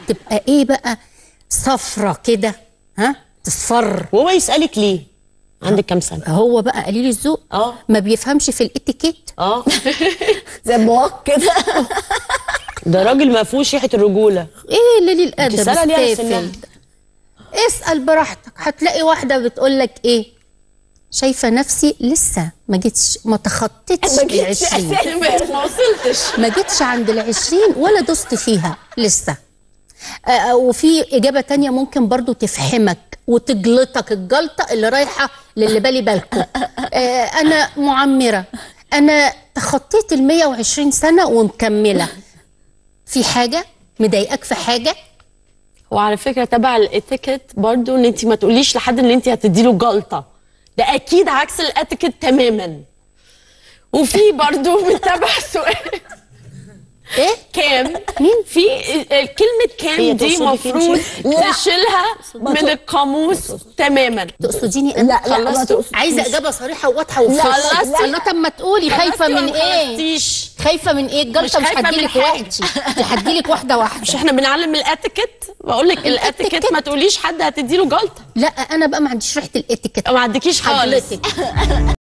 تبقى ايه بقى صفرة كده ها تصفر وهو يسالك ليه عندك كام سنه هو بقى قليل الذوق اه. ما بيفهمش في الاتيكيت اه زي مواق كده ده راجل ما فيهوش ريحه الرجوله ايه اللي ليه الادب تسألها ليه على السافل سنها؟ ده؟ اسال براحتك هتلاقي واحده بتقول لك ايه شايفه نفسي لسه ما جيتش ما تخطيتش ما جيتش العشرين أساساً. ما وصلتش ما جيتش عند العشرين ولا دوست فيها لسه آه، وفي إجابة تانية ممكن برضو تفهمك وتجلطك الجلطة اللي رايحة للي بالي بالكم آه، أنا معمرة أنا تخطيت ال 120 سنة ومكملة في حاجة مضايقاك في حاجة وعلى فكره تبع الاتيكيت برضو ان انت ما تقوليش لحد ان انت هتدي له جلطه ده اكيد عكس الاتيكيت تماما وفي برضو من تبع سؤال إيه؟ كام مين؟ في ال- كلمه كام هي دي تقصدي كام مفروض شيء؟ لا. نشيلها ما من تق- القاموس تماما تقصديني أنا؟ لا لا ما خلصت. تقصديش. عايزة إجابة صريحة وواضحة وفرش خلصت. الله طب ما تقولي خايفة من إيه؟ خلصتيش. خايفة من إيه؟ الجلطة مش مش خايفة من هتجيلك حاجة. وقتي دي هتجيلك واحدة واحدة مش احنا بنعلم الاتيكيت بقول لك الاتيكيت ما تقوليش حد هتدي له جلطه لا أنا بقى ما عنديش ريحة الاتيكيت ما عندكيش خالص حضرتك